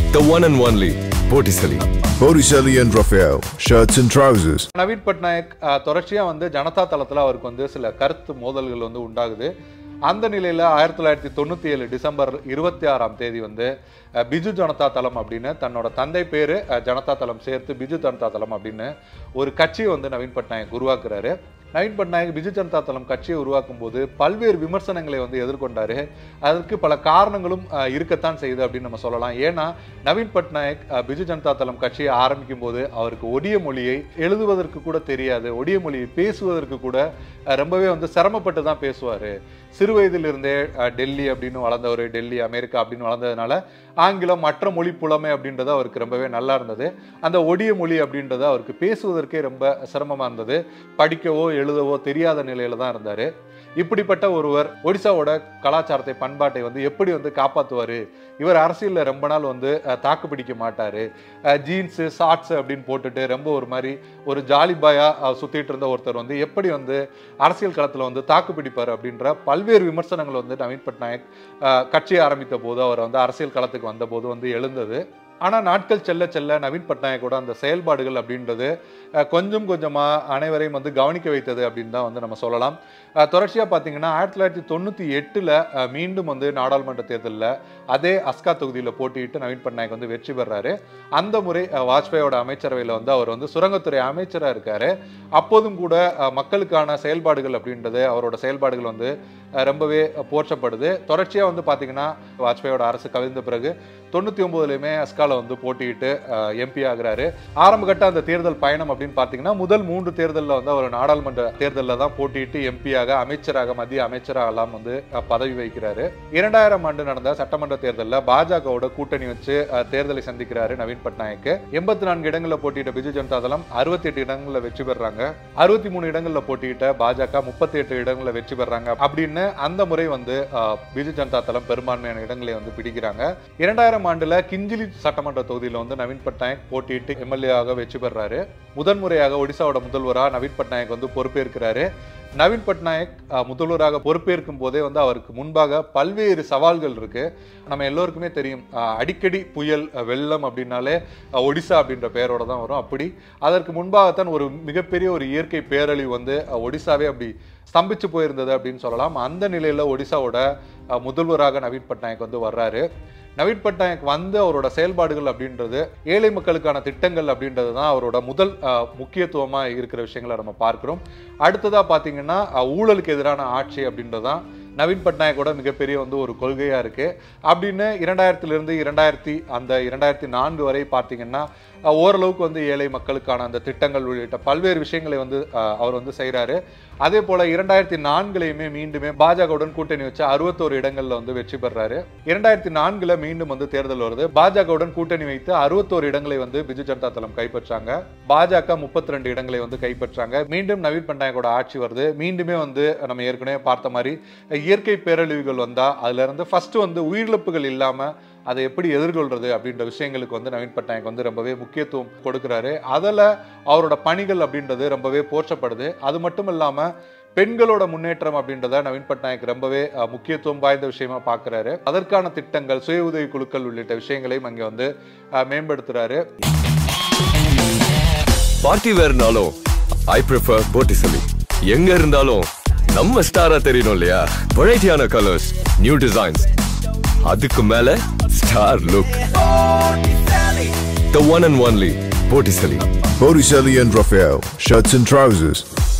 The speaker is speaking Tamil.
The one and only Botticelli. Botticelli and Raphael, shirts and trousers. Naveen Patnaik அஹ், தொடர்ச்சியா வந்து ஜனதா தளத்துல அவருக்கு வந்து சில கருத்து மோதல்கள் வந்து உண்டாகுது அந்த நிலையில ஆயிரத்தி தொள்ளாயிரத்தி தொண்ணூத்தி ஏழு டிசம்பர் இருபத்தி ஆறாம் தேதி வந்து அஹ், பிஜு ஜனதா தளம் அப்படின்னு தன்னோட தந்தை பேரு அஹ், ஜனதா தளம் சேர்த்து பிஜு ஜனதா தளம் அப்படின்னு ஒரு கட்சியை வந்து நவீன் பட்நாயக் உருவாக்குறாரு நவீன் பட்நாயக் பிஜு ஜனதா தளம் கட்சியை உருவாக்கும் போது பல்வேறு விமர்சனங்களை வந்து எதிர்கொண்டாரு அதற்கு பல காரணங்களும் அஹ், இருக்கத்தான் செய்யுது அப்படின்னு நம்ம சொல்லலாம் ஏன்னா நவீன் பட்நாயக் அஹ், பிஜு ஜனதா தளம் கட்சியை ஆரம்பிக்கும் போது அவருக்கு ஒடிய மொழியை எழுதுவதற்கு கூட தெரியாது ஒடிய மொழியை பேசுவதற்கு கூட அஹ், ரொம்பவே வந்து சிரமப்பட்டு தான் பேசுவார் சிறு வயதிலிருந்தே அஹ், டெல்லி அப்படின்னு வளர்ந்தவர் டெல்லி அமெரிக்கா அப்படின்னு வளர்ந்ததுனால ஆங்கிலம் மற்ற மொழி புலமை அப்படின்றது அவருக்கு ரொம்பவே நல்லா இருந்தது அந்த ஒடிய மொழி அப்படின்றது அவருக்கு பேசுவதற்கே ரொம்ப சிரமமா இருந்தது படிக்கவோ எழுதவோ தெரியாத நிலையில தான் இருந்தாரு இப்படிப்பட்ட ஒருவர் ஒடிசாவோட கலாச்சாரத்தை பண்பாட்டை வந்து எப்படி வந்து காப்பாத்துவாரு இவர் அரசியல்ல ரொம்ப நாள் வந்து அஹ், தாக்கு பிடிக்க மாட்டாரு ஜீன்ஸு ஷார்ட்ஸ் அப்படின்னு போட்டுட்டு ரொம்ப ஒரு மாதிரி ஒரு ஜாலி பாயா அஹ், சுத்திட்டு இருந்த ஒருத்தர் வந்து எப்படி வந்து அரசியல் களத்துல வந்து தாக்கு பிடிப்பாரு அப்படின்ற பல்வேறு விமர்சனங்கள் வந்து நவீன் பட்நாயக் அஹ், கட்சியை ஆரம்பித்த போது அவர் வந்து அரசியல் களத்துக்கு வந்த போது வந்து எழுந்தது ஆனா நாட்கள் செல்ல செல்ல நவீன் பட்நாயக்கோட அந்த செயல்பாடுகள் அப்படின்றது அஹ், கொஞ்சம் கொஞ்சமா அனைவரையும் வந்து கவனிக்க வைத்தது அப்படின்னு தான் வந்து நம்ம சொல்லலாம் அஹ், தொடர்ச்சியா பாத்தீங்கன்னா ஆயிரத்தி தொள்ளாயிரத்தி தொண்ணூத்தி எட்டுல அஹ், மீண்டும் வந்து நாடாளுமன்ற தேர்தலில் அதே அஸ்கா தொகுதியில் போட்டியிட்டு நவீன் பட்நாயக் வந்து வெற்றி பெறாரு அந்த முறை அஹ், வாஜ்பாயோட அமைச்சரவையில் வந்து அவர் வந்து சுரங்கத்துறை அமைச்சராக இருக்காரு அப்போதும் கூட அஹ், மக்களுக்கான செயல்பாடுகள் அப்படின்றது அவரோட செயல்பாடுகள் வந்து அஹ், ரொம்பவே போற்றப்படுது தொடர்ச்சியா வந்து பாத்தீங்கன்னா வாஜ்பாயோட அரசு கவிழ்ந்த பிறகு தொண்ணூத்தி ஒன்பதுலயுமே அஸ்கால வந்து போட்டியிட்டு எம்பி ஆகுறாரு ஆரம்ப கட்ட அந்த தேர்தல் பயணம் அப்படின்னு பாத்தீங்கன்னா முதல் மூன்று தேர்தலில் வந்து அவர் நாடாளுமன்ற தேர்தலில் தான் போட்டியிட்டு எம்பியாக அமைச்சராக மத்திய அமைச்சராக எல்லாம் வந்து அஹ், பதவி வகிக்கிறாரு இரண்டாயிரம் ஆண்டு நடந்த சட்டமன்ற தேர்தலில் பாஜகவோட கூட்டணி வச்சு அஹ், தேர்தலை சந்திக்கிறாரு நவீன் பட்நாயக் எண்பத்தி நான்கு இடங்களில் போட்டியிட்ட பிஜு ஜனதா தளம் அறுபத்தி எட்டு இடங்களில் வெற்றி பெறாங்க அறுபத்தி மூணு இடங்களில் போட்டியிட்ட பாஜக முப்பத்தி எட்டு இடங்களில் வெற்றி பெறாங்க அப்படின்னு அந்த முறை வந்து அஹ், பிஜு ஜனதா தளம் பெரும்பான்மையான இடங்களை வந்து பிடிக்கிறாங்க இரண்டாயிரம் ஆண்டுல கிஞ்சிலி சட்டமன்ற தொகுதியில வந்து நவீன் பட்நாயக் போட்டியிட்டு எம்எல்ஏ ஆக வெற்றி பெறாரு முதன்முறையாக ஒடிசாவோட முதல்வரா நவீன் பட்நாயக் வந்து பொறுப்பேற்கிறாரு நவீன் பட்நாயக் அஹ், முதல்வராக பொறுப்பேற்கும் போதே வந்து அவருக்கு முன்பாக பல்வேறு சவால்கள் இருக்கு நம்ம எல்லோருக்குமே தெரியும் அஹ், அடிக்கடி புயல் அஹ், வெள்ளம் அப்படின்னாலே அஹ், ஒடிசா அப்படின்ற பெயரோட தான் வரும் அப்படி அதற்கு முன்பாகத்தான் ஒரு மிகப்பெரிய ஒரு இயற்கை பேரழிவு வந்து அஹ், ஒடிசாவே அப்படி ஸ்தம்பிச்சு போயிருந்தது அப்படின்னு சொல்லலாம் அந்த நிலையில ஒடிசாவோட அஹ், முதல்வராக நவீன் பட்நாயக் வந்து வர்றாரு நவீன் பட்நாயக் வந்து அவரோட செயல்பாடுகள் அப்படின்றது ஏழை மக்களுக்கான திட்டங்கள் அப்படின்றது தான் அவரோட முதல் அஹ், முக்கியத்துவமா இருக்கிற விஷயங்களை நம்ம பார்க்கிறோம் அடுத்ததா பாத்தீங்கன்னா அஹ், ஊழலுக்கு எதிரான ஆட்சி அப்படின்றது தான் நவீன் பட்நாயக்கோட மிகப்பெரிய வந்து ஒரு கொள்கையா இருக்கு அப்படின்னு இரண்டாயிரத்துல இருந்து இரண்டாயிரத்தி அந்த இரண்டாயிரத்தி நான்கு வரை பார்த்தீங்கன்னா அஹ், ஓரளவுக்கு வந்து ஏழை மக்களுக்கான அந்த திட்டங்கள் உள்ளிட்ட பல்வேறு விஷயங்களை வந்து அஹ், அவர் வந்து செய்றாரு அதே போல இரண்டாயிரத்தி நான்குலையுமே மீண்டுமே பாஜகவுடன் கூட்டணி வச்சு அறுபத்தோரு இடங்கள்ல வந்து வெற்றி பெறாரு இரண்டாயிரத்தி நான்குல மீண்டும் வந்து தேர்தல் வருது பாஜகவுடன் கூட்டணி வைத்து அறுபத்தோரு இடங்களை வந்து பிஜு ஜனதா தளம் கைப்பற்றாங்க பாஜக முப்பத்தி ரெண்டு இடங்களை வந்து கைப்பற்றாங்க மீண்டும் நவீன் பட்நாயக்கோட ஆட்சி வருது மீண்டுமே வந்து நம்ம ஏற்கனவே பார்த்த மாதிரி இயற்கை பேரழிவுகள் வந்தா அதுல இருந்து ஃபர்ஸ்ட் வந்து உயிரிழப்புகள் இல்லாம அதை எப்படி எதிர்கொள்றது அப்படின்ற விஷயங்களுக்கு வந்து நவீன் பட்நாயக் வந்து ரொம்பவே முக்கியத்துவம் கொடுக்கிறாரு அதில் அவரோட பணிகள் அப்படின்றது ரொம்பவே போற்றப்படுது அது மட்டும் இல்லாம பெண்களோட முன்னேற்றம் அப்படின்றத நவீன் பட்நாயக் ரொம்பவே அஹ், முக்கியத்துவம் வாய்ந்த விஷயமா பார்க்கறாரு அதற்கான திட்டங்கள் சுய உதவி குழுக்கள் உள்ளிட்ட விஷயங்களையும் அங்கே வந்து அஹ், மேம்படுத்துறாரு பார்ட்டி வேர்னாலும் ஐ ப்ரிஃபர் Botticelli. எங்க இருந்தாலும் நம்ம ஸ்டாரா தெரியணும் இல்லையா வெரைட்டியான கலர்ஸ் நியூ டிசைன்ஸ் அதுக்கு மேல star look The one and only Botticelli. Botticelli and Raphael, shirts and trousers.